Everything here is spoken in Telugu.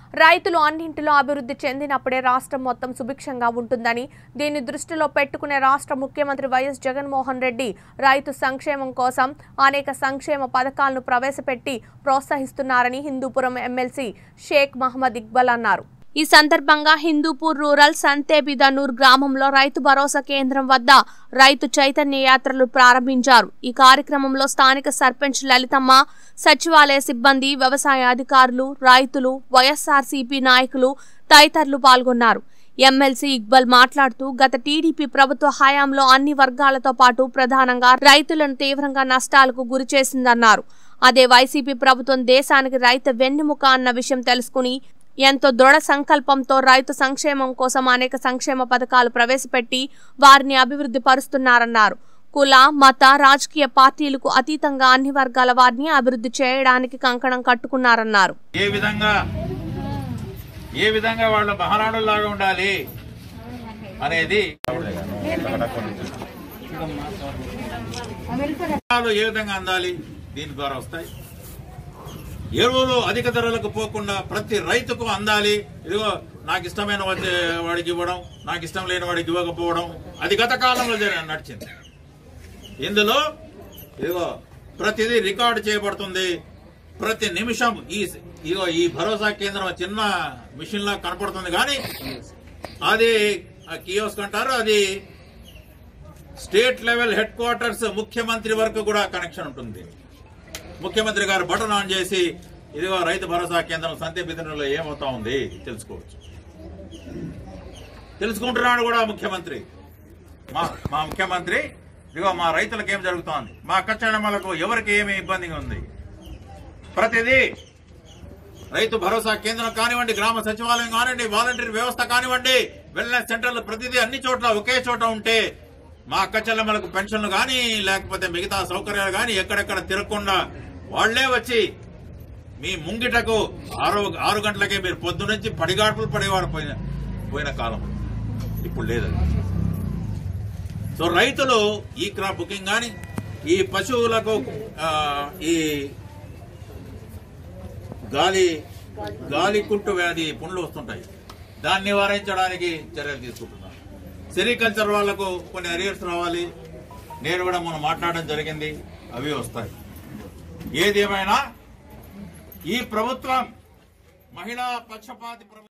రైతులు అన్నింటిలో అభివృద్ధి చెందినప్పుడే రాష్ట్రం మొత్తం సుభిక్షంగా ఉంటుందని దీన్ని దృష్టిలో పెట్టుకునే రాష్ట్ర ముఖ్యమంత్రి వైఎస్ జగన్మోహన్ రెడ్డి రైతు సంక్షేమం కోసం అనేక సంక్షేమ పథకాలను ప్రవేశపెట్టి ప్రోత్సహిస్తున్నారని హిందూపురం ఎమ్మెల్సీ షేక్ మహమ్మద్ ఇక్బల్ అన్నారు ఈ సందర్భంగా హిందూపూర్ రూరల్ సంతేబిదనూర్ గ్రామంలో రైతు భరోసా కేంద్రం వద్ద రైతు చైతన్య యాత్రలు ప్రారంభించారు ఈ కార్యక్రమంలో స్థానిక సర్పంచ్ లలితమ్మ సచివాలయ సిబ్బంది వ్యవసాయ అధికారులు రైతులు వైఎస్ఆర్సీపీ నాయకులు తదితరులు పాల్గొన్నారు ఎమ్మెల్సీ ఇక్బల్ మాట్లాడుతూ గత టీడీపీ ప్రభుత్వ హయాంలో అన్ని వర్గాలతో పాటు ప్రధానంగా రైతులను తీవ్రంగా నష్టాలకు గురి చేసిందన్నారు అదే వైసీపీ ప్రభుత్వం దేశానికి రైతు వెన్నెముక అన్న విషయం తెలుసుకుని ఎంతో దృఢ సంకల్పంతో రైతు సంక్షేమం కోసం అనేక సంక్షేమ పథకాలు ప్రవేశపెట్టి వారిని అభివృద్ధి పరుస్తున్నారన్నారు కుల మత రాజకీయ పార్టీలకు అతీతంగా అన్ని వర్గాల వారిని అభివృద్ధి చేయడానికి కంకణం కట్టుకున్నారన్నారు ఏ విధంగా ఏ విధంగా వాళ్ళు మహారాణుల్లాగా ఉండాలి అనేది పథకాలు ఏ విధంగా అందాలి దీని ద్వారా వస్తాయి ఎరువులు అధిక ధరలకు పోకుండా ప్రతి రైతుకు అందాలి ఇదిగో నాకు ఇష్టమైన వాడి- వాడికి ఇవ్వడం నాకు ఇష్టం లేని వాడికి ఇవ్వకపోవడం అది గత కాలంలో జరి- నడిచింది ఇందులో ఇదిగో ప్రతిదీ రికార్డు చేయబడుతుంది ప్రతి నిమిషం ఈ ఇదిగో ఈ భరోసా కేంద్రం చిన్న మిషన్ లా కనపడుతుంది కానీ అది కియోస్క్ అంటారు అది స్టేట్ లెవెల్ హెడ్ క్వార్టర్స్ ముఖ్యమంత్రి వరకు కూడా కనెక్షన్ ఉంటుంది ముఖ్యమంత్రి గారు బటన్ ఆన్ చేసి ఇదిగో రైతు భరోసా కేంద్రం సంతే బిదినలో ఏమవుతా ఉంది తెలుసుకోవచ్చు తెలుసుకుంటున్నాడు కూడా ముఖ్యమంత్రి మా మా ముఖ్యమంత్రి ఇదిగో మా రైతులకు ఏం జరుగుతోంది మా కచ్చడమలకు ఎవరికి ఏమి ఇబ్బందిగా ఉంది ప్రతిదీ రైతు భరోసా కేంద్రం కానివ్వండి గ్రామ సచివాలయం కానివ్వండి వాలంటీర్ వ్యవస్థ కానివ్వండి వెల్నెస్ సెంటర్లు ప్రతిదీ అన్ని చోట్ల ఒకే చోట ఉంటే మా అక్క చెల్లెమ్మలకు పెన్షన్లు కానీ లేకపోతే మిగతా సౌకర్యాలు కానీ ఎక్కడెక్కడ తిరగకుండా వాళ్లే వచ్చి మీ ముంగిటకు ఆరు ఆరు గంటలకే మీరు పొద్దు నుంచి పడిగాడుపులు పడేవారు పోయిన పోయిన కాలం ఇప్పుడు లేదు సో రైతులు ఈ క్రాప్ బుకింగ్ కానీ ఈ పశువులకు ఆ, ఈ గాలి గాలి కుట్టు వ్యాధి పుండ్లు వస్తుంటాయి దాన్ని నివారించడానికి చర్యలు తీసుకుంటున్నాం సెరికల్చర్ వాళ్లకు కొన్ని అరియర్స్ రావాలి నేను కూడా మనం మాట్లాడడం జరిగింది అవి వస్తాయి ఏదేమైనా ఈ ప్రభుత్వం మహిళా పక్షపాతి ప్రభుత్వం